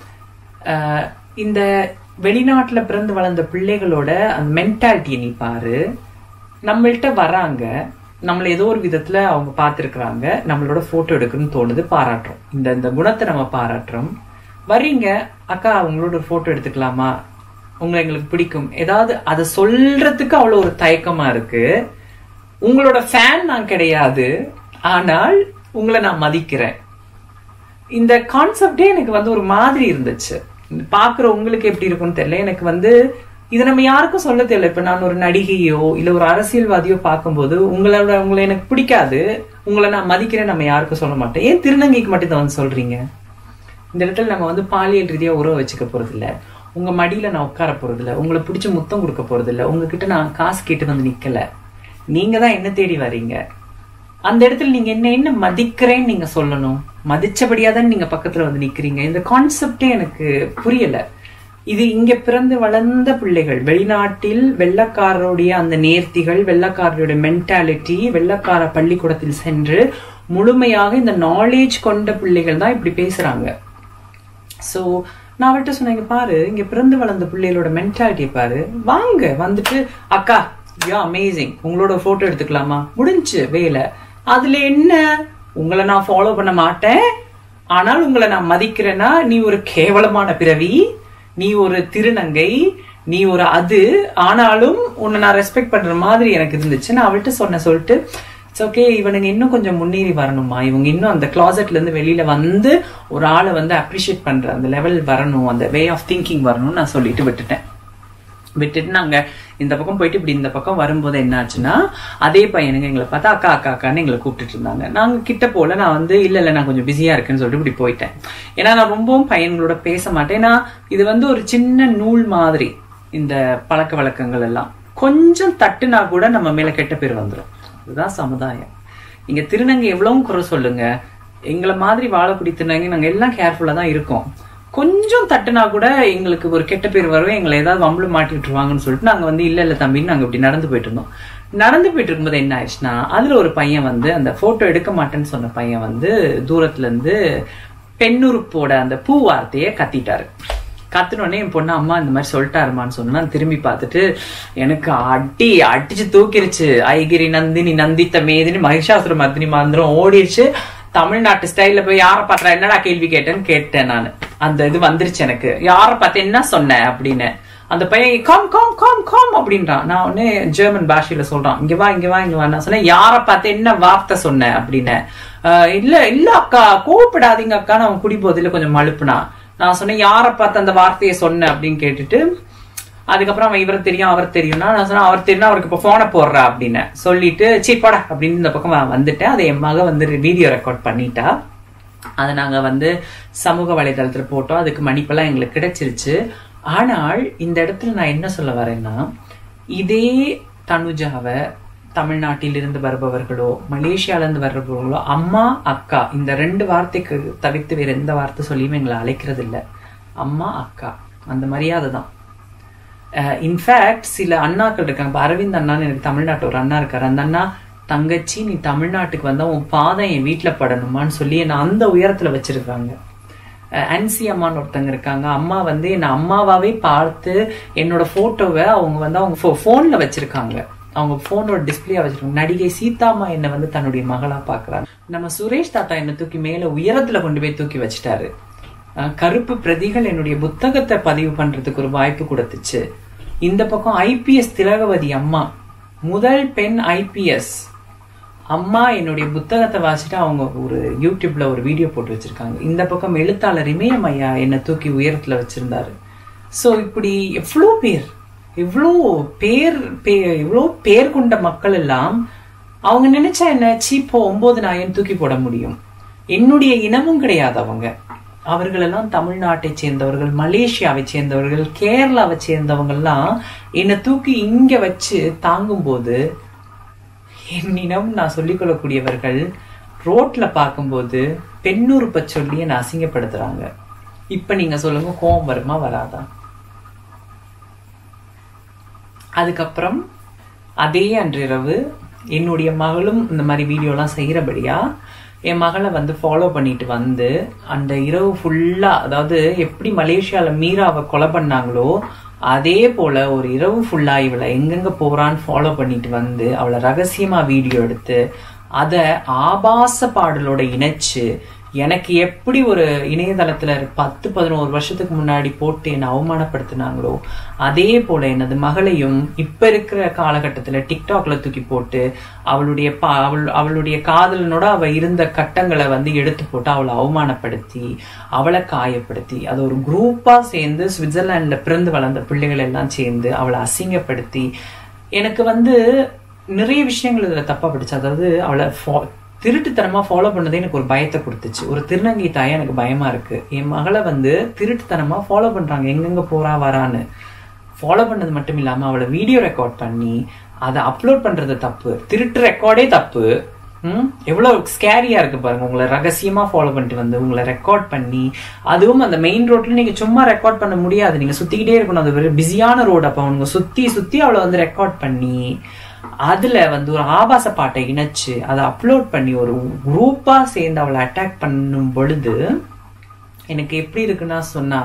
ஆஹ், இந்த வெளிநாட்டுல பிறந்து வளர்ந்த பிள்ளைகளோட அந்த மென்டாலிட்டியை நீ பாரு நம்மள்ட்ட வராங்க நம்மள ஏதோ ஒரு விதத்துல அவங்க பார்த்திருக்கிறாங்க நம்மளோட போட்டோ எடுக்கணும்னு தோணுது பாராட்டுறோம் இந்த இந்த குணத்தை நம்ம பாராட்டுறோம் வர்றீங்க அக்கா உங்களோட ஒரு போட்டோ எடுத்துக்கலாமா உங்களை எங்களுக்கு பிடிக்கும் ஏதாவது அதை சொல்றதுக்கு அவ்வளவு ஒரு தயக்கமா இருக்கு உங்களோட ஃபேன் நான் கிடையாது ஆனால் உங்களை நான் மதிக்கிறேன் இந்த கான்செப்டே எனக்கு வந்து ஒரு மாதிரி இருந்துச்சு பாக்குற உங்களுக்கு எப்படி இருக்கும்னு தெரியல எனக்கு வந்து இதை நம்ம யாருக்கும் சொல்ல தெரியல இப்ப நான் ஒரு நடிகையோ இல்ல ஒரு அரசியல்வாதியோ பார்க்கும்போது உங்களோட உங்களை எனக்கு பிடிக்காது உங்களை நான் மதிக்கிறேன் நம்ம யாருக்கும் சொல்ல மாட்டேன் ஏன் திருநங்கைக்கு மட்டும் இதை வந்து சொல்றீங்க இந்த இடத்துல நம்ம வந்து பாலியல் ரீதியா உறவு வச்சுக்க போறது இல்ல உங்க மடியில நான் உட்கார போறது இல்ல உங்களை பிடிச்ச முத்தம் கொடுக்க போறது இல்ல உங்ககிட்ட நான் காசு கேட்டு வந்து நிக்கல நீங்க தான் என்ன தேடி வர்றீங்க அந்த இடத்துல நீங்க என்ன என்ன மதிக்கிறேன்னு நீங்க சொல்லணும் மதிச்சபடியா தான் நீங்க பக்கத்துல வந்து நிக்கிறீங்க இந்த கான்செப்டே எனக்கு புரியல இது இங்க பிறந்து வளர்ந்த பிள்ளைகள் வெளிநாட்டில் வெள்ளக்காரருடைய அந்த நேர்த்திகள் வெள்ளக்காரருடைய மென்டாலிட்டி வெள்ளக்கார பள்ளிக்கூடத்தில் சென்று முழுமையாக இந்த நாலேஜ் கொண்ட பிள்ளைகள் தான் இப்படி பேசுறாங்க சோ நான் அவர்கிட்ட சொன்னேன் "இங்க பாரு இங்க பிறந்து வளர்ந்த பிள்ளைகளோட மென்டாலிட்டியை பாரு வாங்க வந்துட்டு அக்கா யா அமேசிங் உங்களோட போட்டோ எடுத்துக்கலாமா முடிஞ்சு வேலை அதுல என்ன உங்களை நான் ஃபாலோ பண்ண மாட்டேன் ஆனால் உங்களை நான் மதிக்கிறேன்னா நீ ஒரு கேவலமான பிறவி நீ ஒரு திருநங்கை நீ ஒரு அது ஆனாலும் உன்னை நான் ரெஸ்பெக்ட் பண்ற மாதிரி எனக்கு இருந்துச்சு நான் அவள்கிட்ட சொன்ன சொல்லிட்டு இட்ஸ் ஓகே இவனுங்க இன்னும் கொஞ்சம் முன்னேறி வரணுமா இவங்க இன்னும் அந்த கிளாசெட்ல இருந்து வெளியில வந்து ஒரு ஆளை வந்து அப்ரிஷியேட் பண்ற அந்த லெவல் வரணும் அந்த வே ஆஃப் திங்கிங் வரணும்னு நான் சொல்லிட்டு விட்டுட்டேன் விட்டுட்டு நாங்க இந்த பக்கம் போயிட்டு இப்படி இந்த பக்கம் வரும்போது என்ன ஆச்சுன்னா அதே பையனுங்க எங்களை பார்த்தா அக்கா அக்கா அக்கான்னு எங்களை கூப்பிட்டுட்டு இருந்தாங்க நாங்க கிட்ட போல நான் வந்து இல்ல இல்ல நான் கொஞ்சம் பிஸியா இருக்கேன்னு சொல்லிட்டு இப்படி போயிட்டேன் ஏன்னா நான் ரொம்பவும் பையன்களோட பேச மாட்டேன் ஏன்னா இது வந்து ஒரு சின்ன நூல் மாதிரி இந்த பழக்க வழக்கங்கள் எல்லாம் கொஞ்சம் தட்டுனா கூட நம்ம மேல கெட்ட பேர் வந்துடும் இதுதான் சமுதாயம் நீங்க திருநங்கை எவ்வளவும் குறை சொல்லுங்க எங்களை மாதிரி வாழக்கூடிய திருநங்கை நாங்க எல்லாம் கேர்ஃபுல்லா தான் இருக்கோம் கொஞ்சம் தட்டுனா கூட எங்களுக்கு ஒரு கெட்ட பேர் வரும் எங்களை ஏதாவது வம்பளு மாட்டி விட்டுருவாங்கன்னு சொல்லிட்டு நாங்க வந்து இல்ல இல்ல தம்பின்னு நாங்க இப்படி நடந்து போயிட்டு இருந்தோம் நடந்து போயிட்டு இருக்கும்போது என்ன ஆயிடுச்சுன்னா அதுல ஒரு பையன் வந்து அந்த போட்டோ எடுக்க மாட்டேன்னு சொன்ன பையன் வந்து தூரத்துல இருந்து பெண்ணுறுப்போட அந்த பூ வார்த்தையை கத்திட்டாரு கத்துனோடனே என் பொண்ணு அம்மா இந்த மாதிரி சொல்லிட்டாருமான்னு சொன்னா நான் திரும்பி பார்த்துட்டு எனக்கு அடி அடிச்சு தூக்கிருச்சு ஐகிரி நந்தினி நந்தித்த மேதினி மகிஷாசுர மர்தினி மந்திரம் ஓடிடுச்சு தமிழ்நாட்டு ஸ்டைல்ல போய் யார பாத்திரா என்னடா கேள்வி கேட்டேன்னு கேட்டேன் நான் அந்த இது வந்துருச்சு எனக்கு யார பார்த்து என்ன சொன்ன அப்படின்னு அந்த பையன் காம் காம் காம் காம் அப்படின்றான் நான் உடனே ஜெர்மன் பாஷையில சொல்றான் இங்க வா இங்க வா இங்க வா நான் சொன்னேன் யாரை பார்த்து என்ன வார்த்தை சொன்னேன் அப்படின்னு "அஹ், இல்ல இல்ல அக்கா கோவப்படாதீங்க அக்கா நான் குடி போதில கொஞ்சம் மழுப்புனா நான் சொன்னேன் யாரை பார்த்து அந்த வார்த்தையை சொன்னேன் அப்படின்னு கேட்டுட்டு அதுக்கப்புறம் அவன் இவர் தெரியும் அவர் தெரியும்னா நான் சொன்னேன் அவர் தெரியும் அவருக்கு இப்போ போனை போடுறா அப்படின்னு சொல்லிட்டு சீ போடா அப்படின்னு இந்த பக்கம் நான் வந்துட்டேன் அதை என் மக வந்து வீடியோ ரெக்கார்ட் பண்ணிட்டா அதை நாங்க வந்து சமூக வலைதளத்துல போட்டோம் அதுக்கு மன்னிப்பெல்லாம் எங்களுக்கு கிடைச்சிருச்சு ஆனால் இந்த இடத்துல நான் என்ன சொல்ல வரேன்னா இதே தனுஜாவை தமிழ்நாட்டில் இருந்து வருபவர்களோ மலேசியால இருந்து வருபவர்களோ அம்மா அக்கா இந்த ரெண்டு வார்த்தைக்கு தவிர்த்து வேற எந்த வார்த்தை சொல்லியும் எங்களை அழைக்கிறது இல்ல அம்மா அக்கா அந்த மரியாதை தான் இன்ஃபேக்ட் சில அண்ணாக்கள் இருக்காங்க இப்ப அரவிந்த் அண்ணான்னு எனக்கு தமிழ்நாட்டு ஒரு அண்ணா இருக்காரு அந்த அண்ணா தங்கச்சி நீ தமிழ்நாட்டுக்கு வந்தா உன் பாதம் என் வீட்டுல படணுமான்னு சொல்லி என்னை அந்த உயரத்துல வச்சிருக்காங்க அஹ் அன்சி அம்மான்னு ஒருத்தங்க இருக்காங்க அம்மா வந்து என்ன அம்மாவாவே பார்த்து என்னோட போட்டோவை அவங்க வந்து அவங்க போன்ல வச்சிருக்காங்க அவங்க போனோட டிஸ்பிளே வச்சிருக்காங்க நடிகை சீதாமா என்ன வந்து தன்னுடைய மகளா பாக்குறாங்க நம்ம சுரேஷ் தாத்தா என்ன தூக்கி மேல உயரத்துல கொண்டு போய் தூக்கி வச்சிட்டாரு அஹ் கருப்பு பிரதிகள் என்னுடைய புத்தகத்தை பதிவு பண்றதுக்கு ஒரு வாய்ப்பு கொடுத்துச்சு இந்த பக்கம் ஐபிஎஸ் திலகவதி அம்மா முதல் பெண் ஐபிஎஸ் அம்மா என்னுடைய புத்தகத்தை வாசிட்டு அவங்க ஒரு யூடியூப்ல ஒரு வீடியோ போட்டு வச்சிருக்காங்க இந்த பக்கம் எழுத்தாளர் இமயம் ஐயா என்னை தூக்கி உயரத்துல வச்சிருந்தாரு சோ இப்படி எவ்வளோ பேர் இவ்வளோ பேர் பே- இவ்வளோ பேர் கொண்ட மக்கள் எல்லாம் அவங்க நினைச்சா என்ன சீப்போ ஒன்பது நாயன் தூக்கி போட முடியும் என்னுடைய இனமும் கிடையாது அவங்க அவர்கள் எல்லாம் தமிழ்நாட்டை சேர்ந்தவர்கள் மலேசியாவை சேர்ந்தவர்கள் கேரளாவை சேர்ந்தவங்கெல்லாம் என்னை தூக்கி இங்க வச்சு தாங்கும்போது என் இனம் நான் சொல்லிக்கொள்ளக்கூடியவர்கள் ரோட்ல பார்க்கும்போது பெண்ணுறுப்ப சொல்லி என்னை அசிங்கப்படுத்துறாங்க இப்ப நீங்க சொல்லுங்க கோவம் வருமா வராதா அதுக்கப்புறம் அதே அன்றிரவு என்னுடைய மகளும் இந்த மாதிரி வீடியோலாம் செய்யறபடியா என் மகளை வந்து ஃபாலோ பண்ணிட்டு வந்து அந்த இரவு ஃபுல்லா அதாவது எப்படி மலேசியால மீராவை கொலை பண்ணாங்களோ அதே போல ஒரு இரவு ஃபுல்லா இவளை எங்கெங்க போறான்னு ஃபாலோ பண்ணிட்டு வந்து அவளை ரகசியமா வீடியோ எடுத்து அத ஆபாச பாடலோட இணைச்சு எனக்கு எப்படி ஒரு இணையதளத்துல பத்து பதினோரு வருஷத்துக்கு முன்னாடி போட்டு என்னை அவமானப்படுத்தினாங்களோ அதே போல எனது மகளையும் இப்ப இருக்கிற காலகட்டத்துல டிக்டாக்ல தூக்கி போட்டு அவளுடைய பா- அவள் அவளுடைய காதலனோட அவ இருந்த கட்டங்களை வந்து எடுத்து போட்டு அவளை அவமானப்படுத்தி அவளை காயப்படுத்தி அது ஒரு குரூப்பா சேர்ந்து சுவிட்சர்லாந்துல பிறந்து வளர்ந்த பிள்ளைகள் எல்லாம் சேர்ந்து அவளை அசிங்கப்படுத்தி எனக்கு வந்து நிறைய விஷயங்கள் இதுல தப்பா படிச்சு அதாவது அவளை fo- திருட்டுத்தனமா ஃபாலோ பண்ணதே எனக்கு ஒரு பயத்தை கொடுத்துச்சு ஒரு திருநங்கை தாயா எனக்கு பயமா இருக்கு என் மகளை வந்து திருட்டுத்தனமா ஃபாலோ பண்றாங்க எங்கெங்க போறா வரான்னு ஃபாலோ பண்ணது மட்டும் இல்லாம அவளை வீடியோ ரெக்கார்ட் பண்ணி அதை அப்லோட் பண்றது தப்பு திருட்டு ரெக்கார்டே தப்பு ம் எவ்வளவு ஸ்கேரியா இருக்கு பாருங்க உங்களை ரகசியமா ஃபாலோ பண்ணிட்டு வந்து உங்களை ரெக்கார்ட் பண்ணி அதுவும் அந்த மெயின் ரோட்ல நீங்க சும்மா ரெக்கார்ட் பண்ண முடியாது நீங்க சுத்திக்கிட்டே இருக்கணும் அது ஒரு பிஸியான ரோடு அப்ப அவங்க சுத்தி சுத்தி அவளை வந்து ரெக்கார்ட் பண்ணி அதுல வந்து ஒரு ஆபாச பாட்டை இணைச்சு அதை அப்லோட் பண்ணி ஒரு குரூப்பா சேர்ந்து அவளை அட்டாக் பண்ணும் பொழுது எனக்கு எப்படி இருக்குன்னா சொன்னா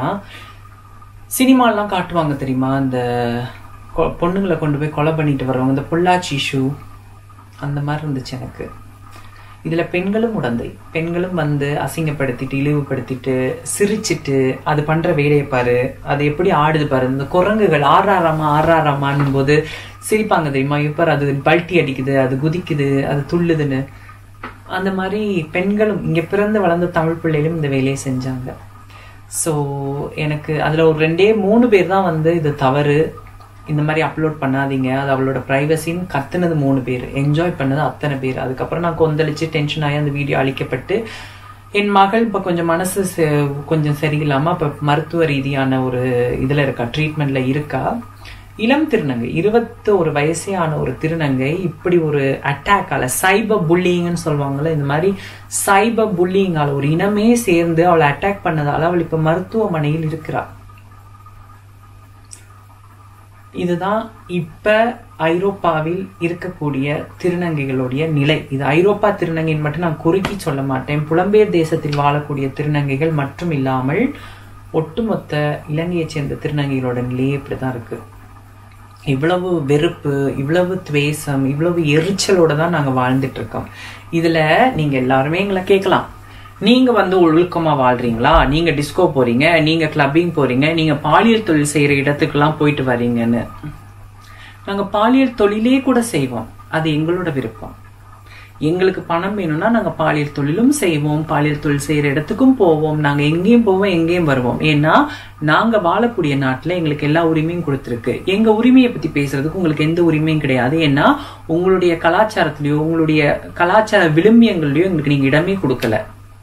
சினிமாலாம் காட்டுவாங்க தெரியுமா அந்த கொ- பொண்ணுங்களை கொண்டு போய் கொலை பண்ணிட்டு வர்றவங்க இந்த பொள்ளாச்சி ஷூ அந்த மாதிரி இருந்துச்சு எனக்கு இதுல பெண்களும் உடந்தை பெண்களும் வந்து அசிங்கப்படுத்திட்டு இழிவுபடுத்திட்டு சிரிச்சிட்டு அது பண்ற வேலையை பாரு அது எப்படி ஆடுது பாரு இந்த குரங்குகள் ஆறாராமா ஆறாராமான்னும் போது சிரிப்பாங்க தெரியுமா இப்ப அது பல்ட்டி அடிக்குது அது குதிக்குது அது துள்ளுதுன்னு அந்த மாதிரி பெண்களும் இங்க பிறந்து வளர்ந்த தமிழ் பிள்ளைகளும் இந்த வேலையை செஞ்சாங்க ஸோ எனக்கு அதுல ஒரு ரெண்டே மூணு பேர் தான் வந்து இது தவறு இந்த மாதிரி அப்லோட் பண்ணாதீங்க அது அவளோட ப்ரைவசின்னு கத்துனது மூணு பேர் என்ஜாய் பண்ணது அத்தனை பேர் அதுக்கப்புறம் நான் கொந்தளிச்சு டென்ஷன் ஆகி அந்த வீடியோ அழிக்கப்பட்டு என் மகள் இப்போ கொஞ்சம் மனசு செ- கொஞ்சம் சரியில்லாம இப்போ மருத்துவ ரீதியான ஒரு இதுல இருக்கா ட்ரீட்மெண்ட்ல இருக்கா இளம் திருநங்கை இருபத்தி ஒரு வயசே ஆன ஒரு திருநங்கை இப்படி ஒரு அட்டாக்கால சைபர் புல்லிங்னு சொல்லுவாங்கல்ல இந்த மாதிரி சைபர் புல்லிங்கால ஒரு இனமே சேர்ந்து அவளை அட்டாக் பண்ணதால அவள் இப்ப மருத்துவமனையில் இருக்கிறா இதுதான் இப்ப ஐரோப்பாவில் இருக்கக்கூடிய திருநங்கைகளுடைய நிலை இது ஐரோப்பா திருநங்கைன்னு மட்டும் நான் குறுக்கி சொல்ல மாட்டேன் புலம்பெயர் தேசத்தில் வாழக்கூடிய திருநங்கைகள் மட்டும் இல்லாமல் ஒட்டுமொத்த இலங்கையைச் சேர்ந்த திருநங்கைகளோட நிலையே இப்படிதான் இருக்கு இவ்வளவு வெறுப்பு இவ்வளவு துவேஷம் இவ்வளவு எரிச்சலோட தான் நாங்க வாழ்ந்துட்டு இருக்கோம் இதுல நீங்க எல்லாருமே எங்களை கேட்கலாம் நீங்க வந்து ஒழுக்கமா வாழ்றீங்களா நீங்க டிஸ்கோ போறீங்க நீங்க கிளப்பிங் போறீங்க நீங்க பாலியல் தொழில் செய்யற இடத்துக்கெல்லாம் போயிட்டு வர்றீங்கன்னு நாங்க பாலியல் தொழிலே கூட செய்வோம் அது எங்களோட விருப்பம் எங்களுக்கு பணம் வேணும்னா நாங்க பாலியல் தொழிலும் செய்வோம் பாலியல் தொழில் செய்யற இடத்துக்கும் போவோம் நாங்க எங்கேயும் போவோம் எங்கேயும் வருவோம் ஏன்னா நாங்க வாழக்கூடிய நாட்டுல எங்களுக்கு எல்லா உரிமையும் கொடுத்துருக்கு எங்க உரிமையை பத்தி பேசுறதுக்கு உங்களுக்கு எந்த உரிமையும் கிடையாது ஏன்னா உங்களுடைய கலாச்சாரத்திலயோ உங்களுடைய கலாச்சார விளிம்பியங்கள்லயோ எங்களுக்கு நீங்க இடமே கொடுக்கல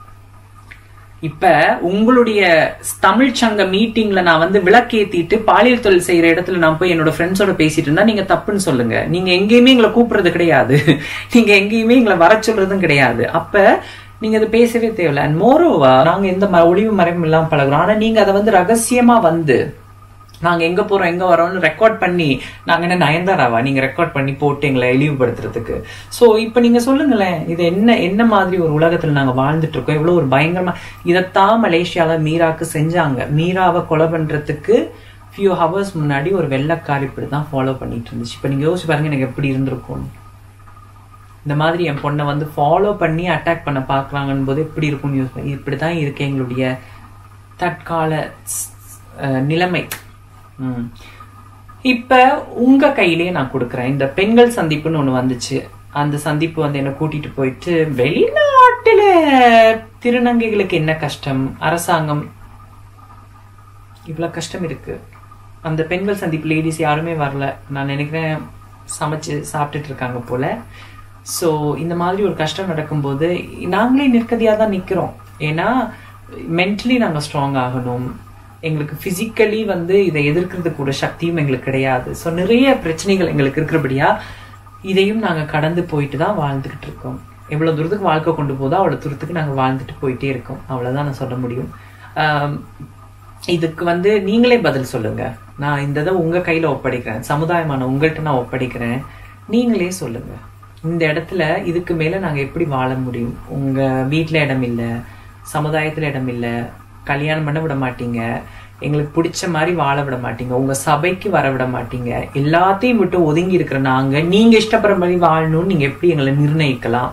இப்ப உங்களுடைய தமிழ் சங்க மீட்டிங்ல நான் வந்து விளக்கேத்திட்டு பாலியல் தொழில் செய்யற இடத்துல நான் போய் என்னோட ஃப்ரெண்ட்ஸோட பேசிட்டு இருந்தா நீங்க தப்புன்னு சொல்லுங்க நீங்க எங்கேயுமே எங்களை கூப்பிடுறது கிடையாது நீங்க எங்கேயுமே எங்களை வர சொல்றதும் கிடையாது அப்ப நீங்க அது பேசவே தேவையில்ல அண்ட் மோரோவா நாங்க எந்த ம- ஒளிவு மறைவும் இல்லாம பழகுறோம் ஆனா நீங்க அதை வந்து ரகசியமா வந்து நாங்க எங்க போறோம் எங்க வரோம்னு ரெக்கார்ட் பண்ணி நாங்க என்ன நயன்தாராவா நீங்க ரெக்கார்ட் பண்ணி போட்டு எங்களை இழிவுபடுத்துறதுக்கு சோ இப்ப நீங்க சொல்லுங்களேன் இது என்ன என்ன மாதிரி ஒரு உலகத்துல நாங்க வாழ்ந்துட்டு இருக்கோம் இவ்வளவு ஒரு பயங்கரமா இதைத்தான் மலேசியால மீராக்கு செஞ்சாங்க மீராவை கொலை பண்றதுக்கு ஃபியூ ஹவர்ஸ் முன்னாடி ஒரு வெள்ளக்கார் இப்படிதான் ஃபாலோ பண்ணிட்டு இருந்துச்சு இப்ப நீங்க யோசிச்சு பாருங்க எனக்கு எப்படி இருந்திருக்கும் இந்த மாதிரி என் பொண்ணை வந்து ஃபாலோ பண்ணி அட்டாக் பண்ண பாக்குறாங்கன்னு போது எப்படி இருக்கும்னு யோசிப்பேன் இப்படிதான் இருக்கு எங்களுடைய தற்கால ஸ்- அஹ் நிலைமை ம். இப்ப உங்க கையிலேயே நான் கொடுக்குறேன் இந்த பெண்கள் சந்திப்புன்னு ஒண்ணு வந்துச்சு அந்த சந்திப்பு வந்து என்ன கூட்டிட்டு போயிட்டு வெளிநாட்டுல திருநங்கைகளுக்கு என்ன கஷ்டம் அரசாங்கம் இவ்வளவு கஷ்டம் இருக்கு அந்த பெண்கள் சந்திப்பு லேடிஸ் யாருமே வரல நான் நினைக்கிறேன் சமைச்சு சாப்பிட்டுட்டு இருக்காங்க போல ஸோ இந்த மாதிரி ஒரு கஷ்டம் நடக்கும்போது நாங்களே நிற்கதியாக தான் நிற்கிறோம் ஏன்னா மென்டலி நாங்கள் ஸ்ட்ராங் ஆகணும் எங்களுக்கு ஃபிசிக்கலி வந்து இதை எதிர்க்கிறதுக்கு கூட சக்தியும் எங்களுக்கு கிடையாது ஸோ நிறைய பிரச்சனைகள் எங்களுக்கு இருக்கிறபடியா இதையும் நாங்கள் கடந்து போயிட்டு தான் வாழ்ந்துகிட்டு இருக்கோம் எவ்வளோ தூரத்துக்கு வாழ்க்கை கொண்டு போதோ அவ்வளோ தூரத்துக்கு நாங்கள் வாழ்ந்துட்டு போயிட்டே இருக்கோம் அவ்வளோதான் நான் சொல்ல முடியும் ஆம், இதுக்கு வந்து நீங்களே பதில் சொல்லுங்க நான் இந்த இதை உங்க கையில ஒப்படைக்கிறேன் சமுதாயமான உங்கள்கிட்ட நான் ஒப்படைக்கிறேன் நீங்களே சொல்லுங்க இந்த இடத்துல இதுக்கு மேல நாங்க எப்படி வாழ முடியும் உங்க வீட்ல இடம் இல்ல சமுதாயத்துல இடம் இல்ல கல்யாணம் பண்ண விட மாட்டீங்க எங்களுக்கு பிடிச்ச மாதிரி வாழ விட மாட்டீங்க உங்க சபைக்கு வர விட மாட்டீங்க எல்லாத்தையும் விட்டு ஒதுங்கி இருக்கிற நாங்க நீங்க இஷ்டப்படுற மாதிரி வாழணும்னு நீங்க எப்படி எங்களை நிர்ணயிக்கலாம்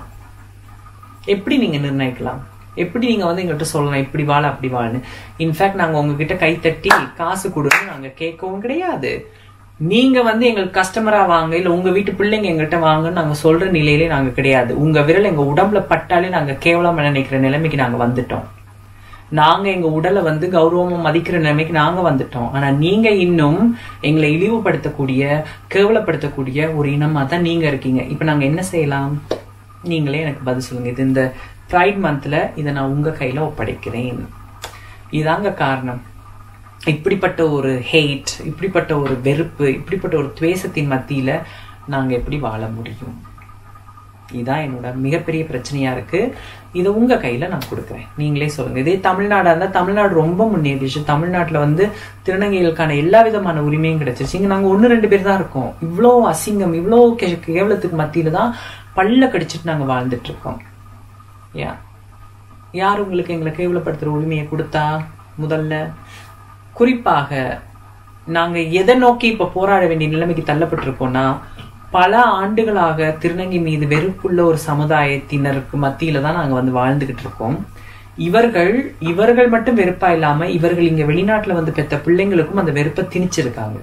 எப்படி நீங்க நிர்ணயிக்கலாம் எப்படி நீங்க வந்து எங்கள்கிட்ட சொல்லலாம் இப்படி வாழ அப்படி வாழன்னு இன்ஃபேக்ட் நாங்க உங்ககிட்ட கை தட்டி காசு கொடுன்னு நாங்க கேட்கவும் கிடையாது நீங்க வந்து எங்களுக்கு கஸ்டமரா வாங்க இல்ல உங்க வீட்டு பிள்ளைங்க எங்கள்கிட்ட வாங்கன்னு நாங்க சொல்ற நிலையிலே நாங்க கிடையாது உங்க விரல் எங்க உடம்புல பட்டாலே நாங்க கேவலமா நினைக்கிற நிலைமைக்கு நாங்க வந்துட்டோம் நாங்க எங்க உடலை வந்து கௌரவமா மதிக்கிற நிலைமைக்கு நாங்க வந்துட்டோம் ஆனா நீங்க இன்னும் எங்களை இழிவுபடுத்தக்கூடிய கேவலப்படுத்தக்கூடிய ஒரு இனமா தான் நீங்க இருக்கீங்க இப்ப நாங்க என்ன செய்யலாம் நீங்களே எனக்கு பதில் சொல்லுங்க இது இந்த ப்ரைட் மந்த்ல இதை நான் உங்க கையில ஒப்படைக்கிறேன் இதாங்க காரணம் இப்படிப்பட்ட ஒரு ஹெய்ட் இப்படிப்பட்ட ஒரு வெறுப்பு இப்படிப்பட்ட ஒரு துவேஷத்தின் மத்தியில நாங்க எப்படி வாழ முடியும் இதான் என்னோட மிகப்பெரிய பிரச்சனையா இருக்கு இதை உங்க கையில நான் கொடுக்குறேன் நீங்களே சொல்லுங்க இதே தமிழ்நாடா இருந்தா தமிழ்நாடு ரொம்ப முன்னேறிச்சு தமிழ்நாட்டுல வந்து திருநங்கைகளுக்கான எல்லா விதமான உரிமையும் கிடைச்சிருச்சு இங்க நாங்க ஒண்ணு ரெண்டு பேர் தான் இருக்கோம் இவ்வளோ அசிங்கம் இவ்வளோ கே- கேவலத்துக்கு மத்தியில தான் பல்ல கடிச்சிட்டு நாங்க வாழ்ந்துட்டு இருக்கோம் யா யார் உங்களுக்கு எங்களை கேவலப்படுத்துற உரிமையை கொடுத்தா முதல்ல குறிப்பாக நாங்க எதை நோக்கி இப்ப போராட வேண்டிய நிலைமைக்கு தள்ளப்பட்டிருக்கோம்னா பல ஆண்டுகளாக திருநங்கை மீது வெறுப்புள்ள ஒரு சமுதாயத்தினருக்கு மத்தியில தான் நாங்க வந்து வாழ்ந்துகிட்டு இருக்கோம் இவர்கள் இவர்கள் மட்டும் வெறுப்பா இல்லாம இவர்கள் இங்க வெளிநாட்டுல வந்து பெத்த பிள்ளைங்களுக்கும் அந்த வெறுப்பை திணிச்சிருக்காங்க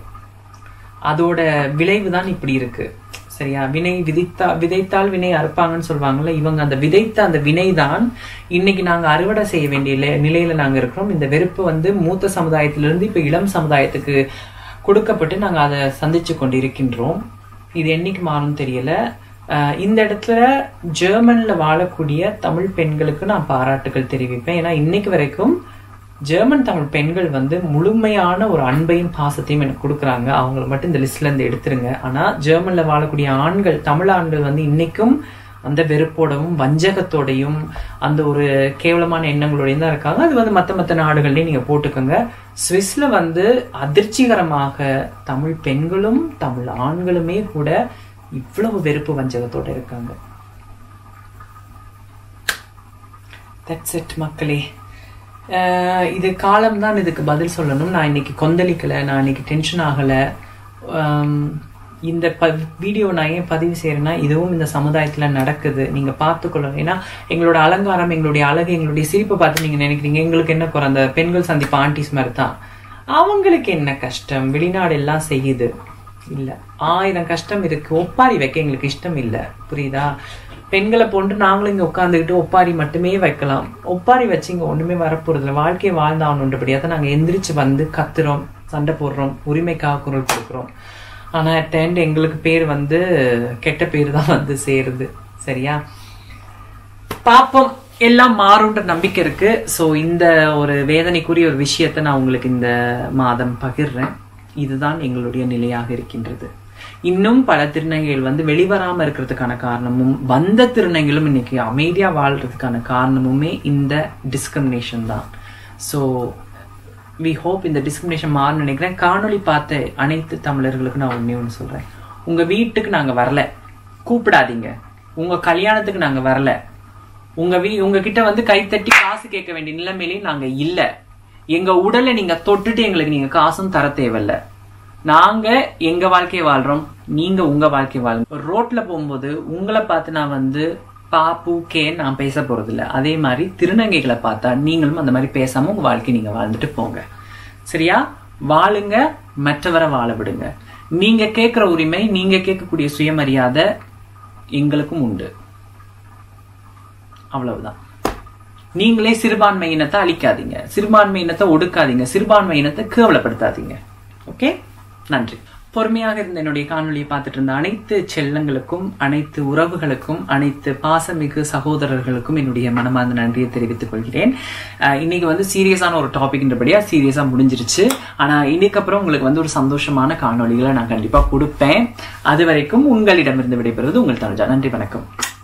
அதோட விளைவு தான் இப்படி இருக்கு சரியா வினை விதித்தா விதைத்தால் வினை அறுப்பாங்கன்னு சொல்லுவாங்கல்ல இவங்க அந்த விதைத்த அந்த வினை தான் இன்னைக்கு நாங்க அறுவடை செய்ய வேண்டிய நிலை- நிலையில நாங்க இருக்கிறோம் இந்த வெறுப்பு வந்து மூத்த சமுதாயத்திலிருந்து இப்ப இளம் சமுதாயத்துக்கு கொடுக்கப்பட்டு நாங்க அதை சந்திச்சு கொண்டு இருக்கின்றோம் இது என்னைக்கு மாறும் தெரியல அஹ் இந்த இடத்துல ஜெர்மன்ல வாழக்கூடிய தமிழ் பெண்களுக்கு நான் பாராட்டுகள் தெரிவிப்பேன் ஏன்னா இன்னைக்கு வரைக்கும் ஜெர்மன் தமிழ் பெண்கள் வந்து முழுமையான ஒரு அன்பையும் பாசத்தையும் எனக்கு கொடுக்குறாங்க அவங்கள மட்டும் இந்த லிஸ்ட்ல இருந்து எடுத்துருங்க ஆனா ஜெர்மன்ல வாழக்கூடிய ஆண்கள் தமிழ் ஆண்கள் வந்து இன்னைக்கும் அந்த வெறுப்போடவும் வஞ்சகத்தோடையும் அந்த ஒரு கேவலமான எண்ணங்களோடையும் தான் இருக்காங்க அது வந்து மத்த மத்த நாடுகள்லயும் நீங்க போட்டுக்கோங்க சுவிஸ்ல வந்து அதிர்ச்சிகரமாக தமிழ் பெண்களும் தமிழ் ஆண்களுமே கூட இவ்வளவு வெறுப்பு வஞ்சகத்தோட இருக்காங்க தட்ஸ் இட் மக்களே அஹ் இது காலம்தான் இதுக்கு பதில் சொல்லணும் நான் இன்னைக்கு கொந்தளிக்கல நான் இன்னைக்கு டென்ஷன் ஆகல ஆம், இந்த ப வீடியோ நான் ஏன் பதிவு செய்யறேன்னா இதுவும் இந்த சமுதாயத்துல நடக்குது நீங்க பார்த்துக்கொள்ளணும் ஏன்னா எங்களோட அலங்காரம் எங்களுடைய அழகு எங்களுடைய சிரிப்பை பார்த்து நீங்க நினைக்கிறீங்க எங்களுக்கு என்ன குறை அந்த பெண்கள் சந்திப்பு ஆண்டிஸ் மாதிரி தான் அவங்களுக்கு என்ன கஷ்டம் வெளிநாடு எல்லாம் செய்யுது இல்ல ஆயிரம் கஷ்டம் இருக்கு ஒப்பாரி வைக்க எங்களுக்கு இஷ்டம் இல்ல புரியுதா பெண்களை போன்று நாங்களும் இங்க உட்காந்துக்கிட்டு ஒப்பாரி மட்டுமே வைக்கலாம் ஒப்பாரி வச்சு இங்க ஒண்ணுமே வரப்போறது இல்லை வாழ்க்கையை வாழ்ந்தாகணுன்றபடியாக நாங்க எந்திரிச்சு வந்து கத்துறோம் சண்டை போடுறோம் உரிமைக்காக குரல் கொடுக்குறோம் ஆனா at the end எங்களுக்கு பேர் வந்து கெட்ட பேர் தான் வந்து சேருது சரியா பாப்போம் எல்லாம் மாறும்ன்ற நம்பிக்கை இருக்கு ஸோ இந்த ஒரு வேதனைக்குரிய ஒரு விஷயத்தை நான் உங்களுக்கு இந்த மாதம் பகிர்றேன் இதுதான் எங்களுடைய நிலையாக இருக்கின்றது இன்னும் பல திருநங்கைகள் வந்து வெளிவராம இருக்கிறதுக்கான காரணமும் வந்த திருநங்கைகளும் இன்னைக்கு அமைதியா வாழ்றதுக்கான காரணமுமே இந்த டிஸ்கிரிமினேஷன் தான் ஸோ வி ஹோப் இந்த டிஸ்கிரிமினேஷன் மாறும் நினைக்கிறேன் காணொளி பார்த்த அனைத்து தமிழர்களுக்கும் நான் ஒண்ணே ஒன்று சொல்றேன் உங்க வீட்டுக்கு நாங்க வரல கூப்பிடாதீங்க உங்க கல்யாணத்துக்கு நாங்க வரல உங்க வீ உங்ககிட்ட வந்து கைத்தட்டி காசு கேட்க வேண்டிய நிலைமையிலையும் நாங்க இல்ல எங்க உடலை நீங்க தொட்டுட்டு எங்களுக்கு நீங்க காசும் தர தேவையில்ல நாங்க எங்க வாழ்க்கையை வாழ்றோம் நீங்க உங்க வாழ்க்கை வாழுங்க ரோட்ல போகும்போது உங்களை பார்த்து நான் வந்து பாப்பு கே நான் பேச போறது இல்ல அதே மாதிரி திருநங்கைகளை பார்த்தா நீங்களும் அந்த மாதிரி பேசாம உங்க வாழ்க்கை நீங்க வாழ்ந்துட்டு போங்க சரியா வாழுங்க மற்றவரை வாழ விடுங்க நீங்க கேட்கிற உரிமை நீங்க கேட்கக்கூடிய சுயமரியாதை எங்களுக்கும் உண்டு அவ்வளவுதான் நீங்களே சிறுபான்மை இனத்தை அழிக்காதீங்க சிறுபான்மை இனத்தை ஒடுக்காதீங்க சிறுபான்மை இனத்தை கேவலப்படுத்தாதீங்க ஓகே நன்றி பொறுமையாக இருந்த என்னுடைய காணொலியை பார்த்துட்டு இருந்த அனைத்து செல்லங்களுக்கும் அனைத்து உறவுகளுக்கும் அனைத்து பாசமிகு சகோதரர்களுக்கும் என்னுடைய மனமார்ந்த நன்றியை தெரிவித்துக் கொள்கிறேன் அஹ் இன்னைக்கு வந்து சீரியஸான ஒரு டாபிக்ன்றபடியா சீரியஸா முடிஞ்சிருச்சு ஆனா இன்னைக்கு அப்புறம் உங்களுக்கு வந்து ஒரு சந்தோஷமான காணொளிகளை நான் கண்டிப்பா கொடுப்பேன் அது வரைக்கும் உங்களிடமிருந்து விடைபெறுவது உங்கள் தனுஜா நன்றி வணக்கம்